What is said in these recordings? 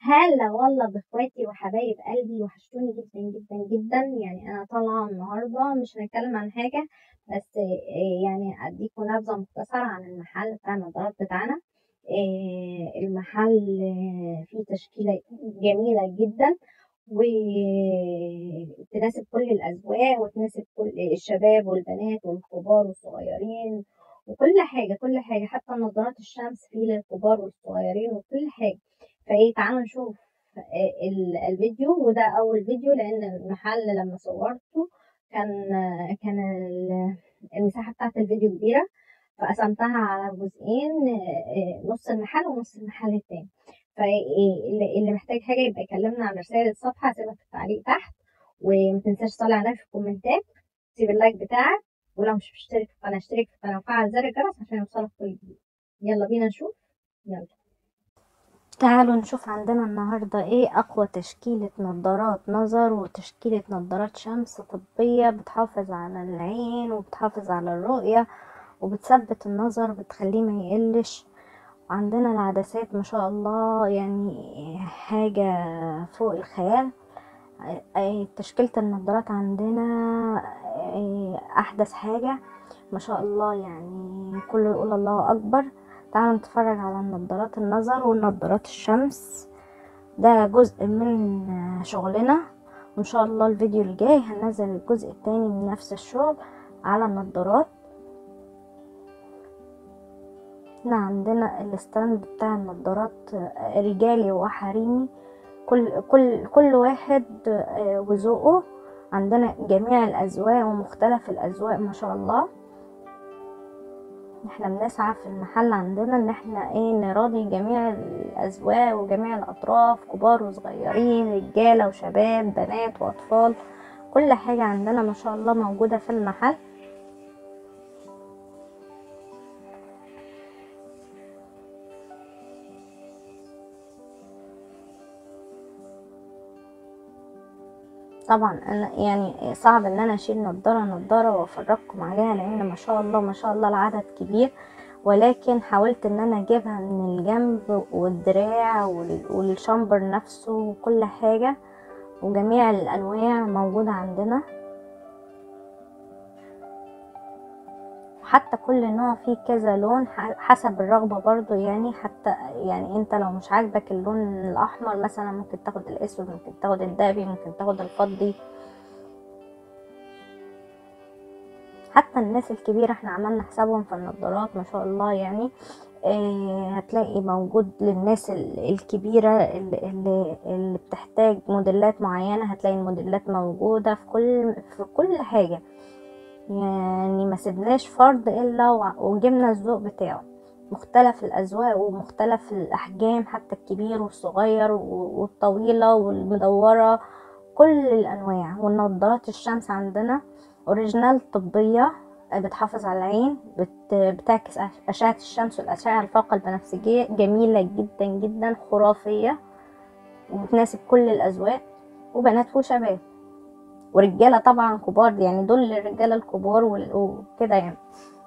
هلا والله باخواتي وحبايب قلبي وحشتوني جدا جدا جدا يعني انا طالعه النهارده مش هنتكلم عن حاجه بس آه، يعني اديكم نبذه مختصره عن المحل بتاع النظارات بتاعنا آه، المحل آه، فيه تشكيله جميله جدا وتناسب كل الاذواق وتناسب كل الشباب والبنات والكبار والصغيرين وكل حاجه كل حاجه حتى نظارات الشمس فيه للكبار والصغيرين وكل حاجه فايه تعالوا نشوف آه، ال- الفيديو وده اول فيديو لان المحل لما صورته كان آه، كان ال- المساحه بتاعت الفيديو كبيره فقسمتها على جزئين آه، آه، نص المحل ونص المحل التاني فاللي اللي محتاج حاجه يبقى يكلمنا على رساله الصفحه هسيبها في التعليق تحت وما تنساش تصلي عليها في الكومنتات سيب اللايك بتاعك ولو مش مشترك في القناه اشترك في القناه وفعل زر الجرس عشان يوصلك كل جديد يلا بينا نشوف يلا تعالوا نشوف عندنا النهاردة ايه اقوى تشكيلة نظارات نظر وتشكيلة نظارات شمس طبية بتحافظ على العين وبتحافظ على الرؤية وبتثبت النظر بتخليه ما يقلش وعندنا العدسات ما شاء الله يعني حاجة فوق الخيال أي تشكيلة النظارات عندنا أي أحدث حاجة ما شاء الله يعني كله يقول الله أكبر تعالوا نتفرج على النظارات النظر والنظارات الشمس ده جزء من شغلنا وإن شاء الله الفيديو الجاي هنزل الجزء التاني من نفس الشغل على النظارات احنا عندنا الستاند بتاع النظارات رجالي وحريمي كل كل كل واحد آه، وذوقه عندنا جميع الأذواق ومختلف الأذواق ما شاء الله احنا بنسعى في المحل عندنا ان احنا ايه نراضي جميع الأذواق وجميع الأطراف كبار وصغيرين رجالة وشباب بنات وأطفال كل حاجة عندنا ما شاء الله موجودة في المحل طبعا انا يعني صعب ان انا اشيل نضاره نضاره وافرجكم عليها لان ما شاء الله ما شاء الله العدد كبير ولكن حاولت ان انا اجيبها من الجنب والدراع وال- والشامبر نفسه وكل حاجه وجميع الانواع موجوده عندنا حتى كل نوع فيه كذا لون ح- حسب الرغبة برضو يعني حتى يعني انت لو مش عاجبك اللون الاحمر مثلا ممكن تاخد الاسود ممكن تاخد الدهبي ممكن تاخد الفضي حتى الناس الكبيرة احنا عملنا حسابهم في النظارات ما شاء الله يعني اه هتلاقي موجود للناس ال- الكبيرة اللي, اللي, اللي بتحتاج موديلات معينة هتلاقي الموديلات موجودة في كل في كل حاجة يعني ما سيبناش فرد الا وع- وجبنا الذوق بتاعه مختلف الاذواق ومختلف الاحجام حتى الكبير والصغير و- والطويله والمدوره كل الانواع والنضارات الشمس عندنا اوريجينال طبيه بتحافظ على العين بت... بتعكس أش- اشعه الشمس والاشعه الفوق البنفسجيه جميله جدا جدا خرافيه وبتناسب كل الاذواق وبنات وشباب ورجاله طبعا كبار يعني دول الرجاله الكبار وال- وكده يعني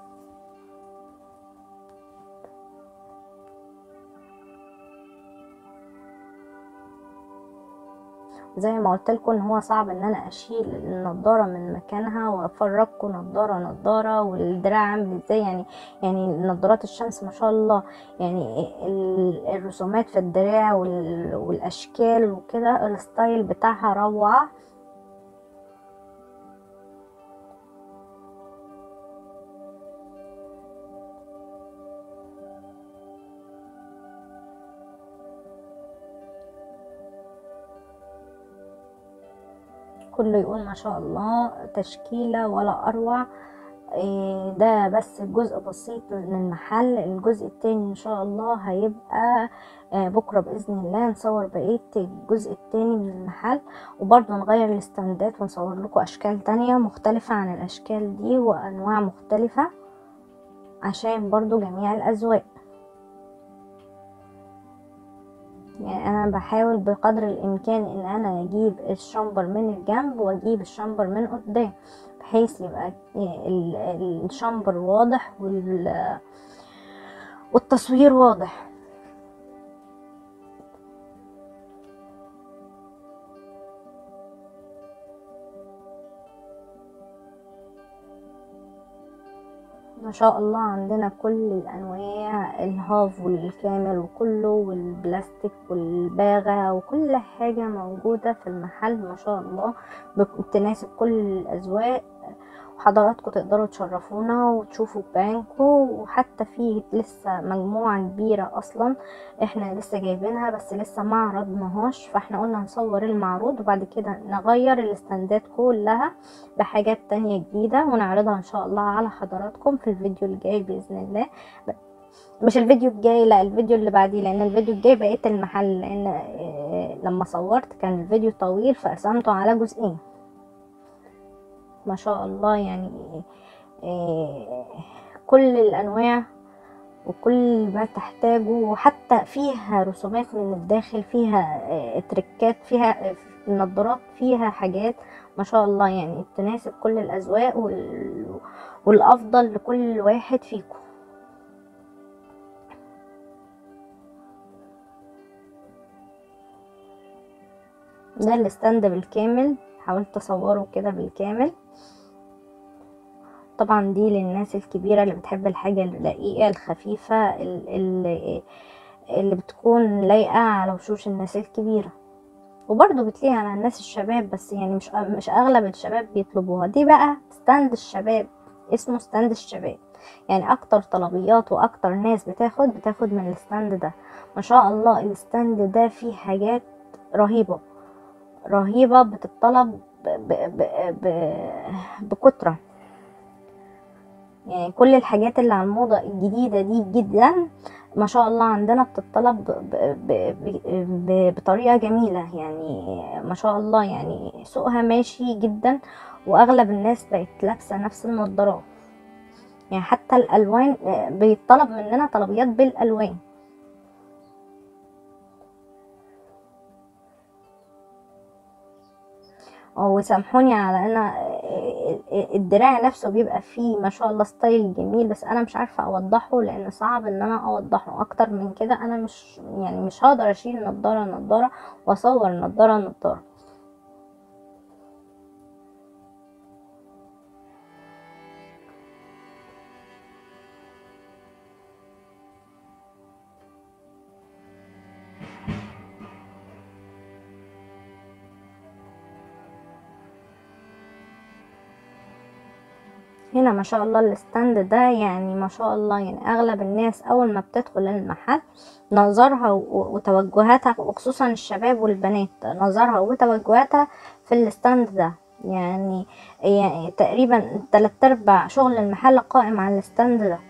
زي ما قلت لكم ان هو صعب ان انا اشيل النضاره من مكانها وافرجكم نضاره نضاره والدراع عامل ازاي يعني يعني نضارات الشمس ما شاء الله يعني ال- الرسومات في الدراع وال- والاشكال وكده الستايل بتاعها روعه كله يقول ما شاء الله تشكيلة ولا أروع إيه ده بس جزء بسيط من المحل الجزء التاني ان شاء الله هيبقى آه، بكرة بإذن الله نصور بقية الجزء التاني من المحل وبرضه نغير الاستندات ونصور لكم أشكال تانية مختلفة عن الأشكال دي وأنواع مختلفة عشان برضه جميع الأذواق يعني انا بحاول بقدر الامكان ان انا اجيب الشامبر من الجنب واجيب الشامبر من قدام بحيث يبقى ال- ال- الشامبر واضح وال والتصوير واضح ما شاء الله عندنا كل الانواع الهاف والكامل وكله والبلاستيك والباغة وكل حاجة موجودة في المحل ما شاء الله بك- تناسب كل الاذواق وحضراتكم تقدروا تشرفونا وتشوفوا بانكو وحتى في لسه مجموعة كبيرة اصلا احنا لسه جايبينها بس لسه ما عرضناهاش فاحنا قلنا نصور المعروض وبعد كده نغير الاستندات كلها بحاجات تانية جديدة ونعرضها ان شاء الله على حضراتكم في الفيديو الجاي بإذن الله ب- مش الفيديو الجاي لا الفيديو اللي بعديه لان الفيديو الجاي بقيت المحل لان آه، لما صورت كان الفيديو طويل فقسمته على جزئين ما شاء الله يعني آه، كل الانواع وكل ما تحتاجه وحتى فيها رسومات من الداخل فيها آه، تريكات فيها آه، النضارات فيها حاجات ما شاء الله يعني تناسب كل الأذواق وال... والأفضل لكل واحد فيكم ده الستاند بالكامل حاولت اصوره كده بالكامل طبعا دي للناس الكبيرة اللي بتحب الحاجة الرقيقة الخفيفة ال- ال- اللي بتكون لايقة على وشوش الناس الكبيرة وبرضه بتليق على الناس الشباب بس يعني مش مش اغلب الشباب بيطلبوها دي بقى ستاند الشباب اسمه ستاند الشباب يعني اكتر طلبيات واكتر ناس بتاخد بتاخد من الستاند ده ما شاء الله الستاند ده فيه حاجات رهيبة رهيبة بتطلب ب ب ب ب بكترة يعني كل الحاجات اللي على الموضة الجديدة دي جدا ما شاء الله عندنا بتطلب ب ب ب ب بطريقة جميلة يعني ما شاء الله يعني سوقها ماشي جدا واغلب الناس بقت لابسة نفس النضارات يعني حتى الالوان آه، بيطلب مننا طلبيات بالالوان وسامحوني على ان الدراع نفسه بيبقى فيه ما شاء الله ستايل جميل بس انا مش عارفه اوضحه لان صعب ان انا اوضحه اكتر من كده انا مش يعني مش هقدر اشيل نضاره نضاره واصور نضاره نضاره هنا ما شاء الله الستاند ده يعني ما شاء الله يعني اغلب الناس اول ما بتدخل المحل نظرها و- وتوجهاتها وخصوصا الشباب والبنات نظرها وتوجهاتها في الستاند ده يعني يعني تقريبا تلات ارباع شغل المحل قائم على الستاند ده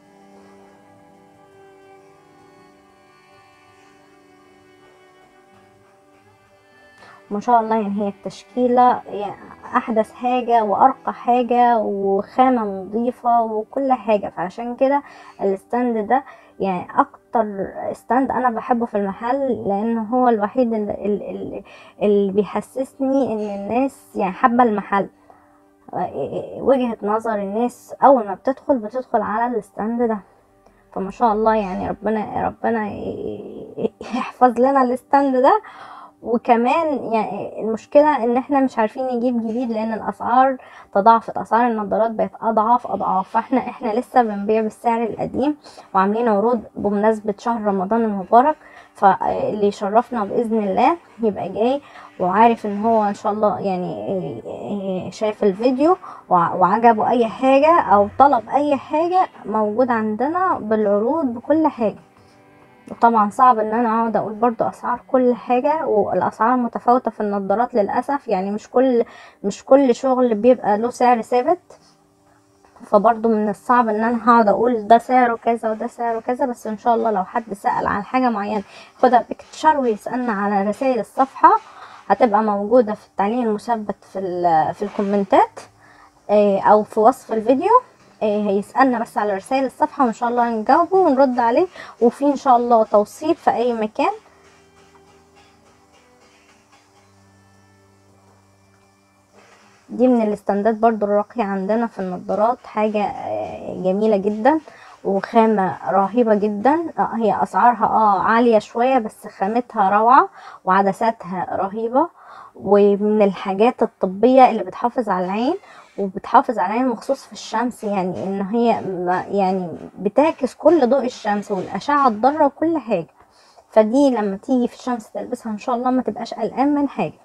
ما شاء الله يعني هي التشكيلة يعني أحدث حاجة وأرقى حاجة وخامة نظيفة وكل حاجة فعشان كده الستاند ده يعني أكتر ستاند أنا بحبه في المحل لأن هو الوحيد اللي, اللي, اللي بيحسسني إن الناس يعني حابة المحل وجهة نظر الناس أول ما بتدخل بتدخل على الستاند ده فما شاء الله يعني ربنا ربنا يحفظ لنا الستاند ده وكمان يعني المشكلة ان احنا مش عارفين نجيب جديد لان الاسعار تضاعفت اسعار النضارات بقت اضعاف اضعاف فاحنا احنا لسه بنبيع بالسعر القديم وعاملين عروض بمناسبة شهر رمضان المبارك فاللي يشرفنا باذن الله يبقى جاي وعارف ان هو ان شاء الله يعني شايف الفيديو وعجبه اي حاجة او طلب اي حاجة موجود عندنا بالعروض بكل حاجة وطبعا صعب ان انا اقعد اقول برضو اسعار كل حاجة والاسعار متفاوتة في النضارات للأسف يعني مش كل مش كل شغل بيبقى له سعر ثابت فبرضو من الصعب ان انا هقعد اقول ده سعره كذا وده سعره كذا بس ان شاء الله لو حد سأل عن حاجة معينة خدها بيكتشر ويسألنا على رسائل الصفحة هتبقى موجودة في التعليق المثبت في, في الكومنتات او في وصف الفيديو هيسألنا بس على رسائل الصفحة وان شاء الله نجاوبه ونرد عليه وفي ان شاء الله توصيل في اي مكان دي من الاستندات برضو الراقية عندنا في النضارات حاجة جميلة جدا وخامة رهيبة جدا هي اسعارها اه عالية شوية بس خامتها روعة وعدساتها رهيبة ومن الحاجات الطبية اللي بتحافظ على العين وبتحافظ على العين مخصوص في الشمس يعني ان هي ما- يعني بتعكس كل ضوء الشمس والاشعة الضارة وكل حاجة فدي لما تيجي في الشمس تلبسها ان شاء الله ما تبقاش قلقان من حاجة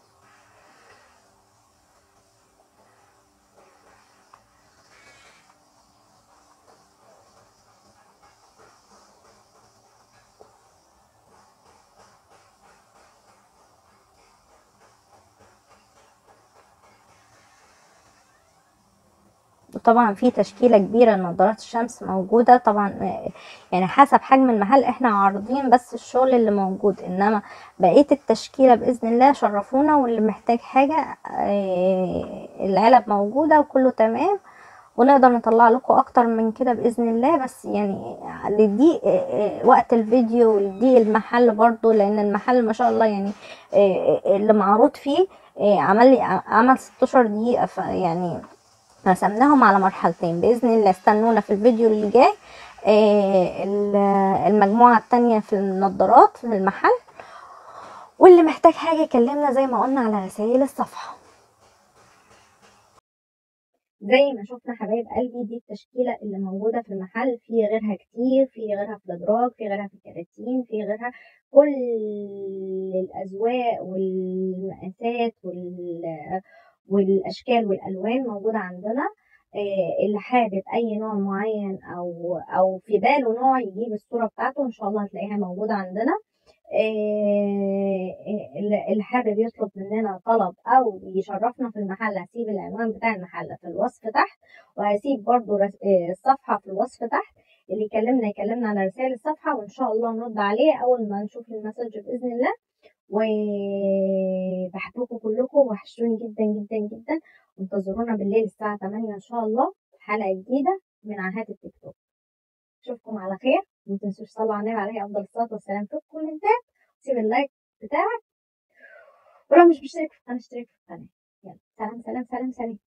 وطبعا في تشكيلة كبيرة لنظارات الشمس موجودة طبعا آه، يعني حسب حجم المحل احنا عارضين بس الشغل اللي موجود انما بقية التشكيلة بإذن الله شرفونا واللي محتاج حاجة آه، العلب موجودة وكله تمام ونقدر نطلع لكم اكتر من كده باذن الله بس يعني لضيق آه، آه، وقت الفيديو ولضيق المحل برضو لان المحل ما شاء الله يعني آه، آه، اللي معروض فيه آه، عمل لي عمل 16 دقيقة فيعني قسمناهم على مرحلتين بإذن الله استنونا في الفيديو اللي جاي آه، ال- المجموعة التانية في النظارات في المحل واللي محتاج حاجة يكلمنا زي ما قلنا على رسائل الصفحة زي ما شفنا حبايب قلبي دي التشكيلة اللي موجودة في المحل في غيرها كتير في غيرها في الأدراج في غيرها في الكراتين في غيرها كل الأذواق والمقاسات وال والأشكال والألوان موجودة عندنا آه، اللي حابب أي نوع معين أو أو في باله نوع يجيب الصورة بتاعته إن شاء الله هتلاقيها موجودة عندنا آه، اللي اللي حابب يطلب مننا طلب او يشرفنا في المحل هسيب العنوان بتاع المحل في الوصف تحت وهسيب برضو رس- آه، الصفحة في الوصف تحت اللي يكلمنا يكلمنا على رسائل الصفحة وان شاء الله نرد عليه اول ما نشوف المسج بإذن الله وبحبكم كلكم وحشوني جدا جدا جدا وانتظرونا بالليل الساعة 8 ان شاء الله حلقة جديدة من عاهات التيك توك اشوفكم على خير ما تنسوش تصلوا على النبي عليه افضل الصلاه والسلام في الكومنتات سيب اللايك بتاعك ولو مش مشترك في القناه اشترك في القناه يلا سلام سلام سلام سلام